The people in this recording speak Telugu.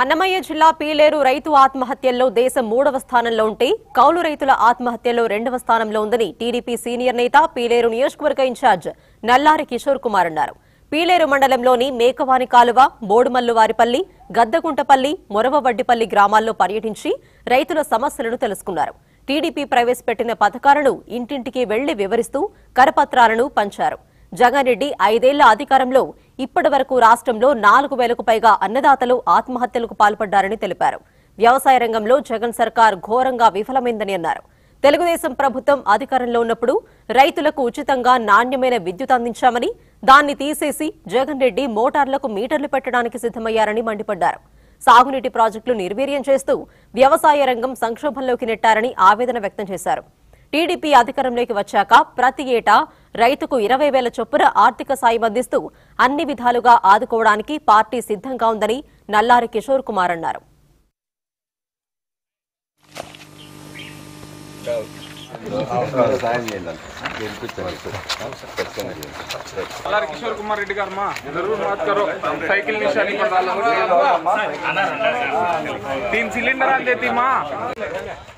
అన్నమయ్య జిల్లా పీలేరు రైతు ఆత్మహత్యల్లో దేశం మూడవ స్థానంలో ఉంటే కౌలు రైతుల ఆత్మహత్యలో రెండవ స్థానంలో ఉందని టీడీపీ సీనియర్ నేత పీలేరు నియోజకవర్గ ఇన్ఛార్జ్ నల్లారి కిషోర్ కుమార్ అన్నారు పీలేరు మండలంలోని మేకవాని కాలువ బోడుమల్లువారిపల్లి గద్దగుంటపల్లి మొరవవడ్డిపల్లి గ్రామాల్లో పర్యటించి రైతుల సమస్యలను తెలుసుకున్నారు టీడీపీ ప్రవేశపెట్టిన పథకాలను ఇంటింటికి వెళ్లి వివరిస్తూ కరపత్రాలను పంచారు జగన్ రెడ్డి ఐదేళ్ల అధికారంలో ఇప్పటి వరకు రాష్ట్రంలో నాలుగు వేలకు పైగా అన్నదాతలు ఆత్మహత్యలకు పాల్పడ్డారని తెలిపారు వ్యవసాయ రంగంలో జగన్ సర్కార్ ఘోరంగా విఫలమైందని అన్నారు తెలుగుదేశం ప్రభుత్వం అధికారంలో ఉన్నప్పుడు రైతులకు ఉచితంగా నాణ్యమైన విద్యుత్ అందించామని దాన్ని తీసేసి జగన్ రెడ్డి మోటార్లకు మీటర్లు పెట్టడానికి సిద్దమయ్యారని మండిపడ్డారు సాగునీటి ప్రాజెక్టులు నిర్వీర్యం చేస్తూ వ్యవసాయ రంగం సంక్షోభంలోకి నెట్టారని ఆవేదన వ్యక్తం చేశారు టీడీపీ అధికారంలోకి వచ్చాక ప్రతి ఏటా రైతుకు ఇరవై వేల చొప్పున ఆర్థిక సాయం అందిస్తూ అన్ని విధాలుగా ఆదుకోవడానికి పార్టీ సిద్ధంగా ఉందని నల్లారి కిషోర్ కుమార్ అన్నారు సాయం చేయండి గెలిపించండి అలాగే కిషోర్ కుమార్ రెడ్డి గారు మా जरूर मत करो साइकिल निशानी पर डालो तीन सिलेंडर आ देती माँ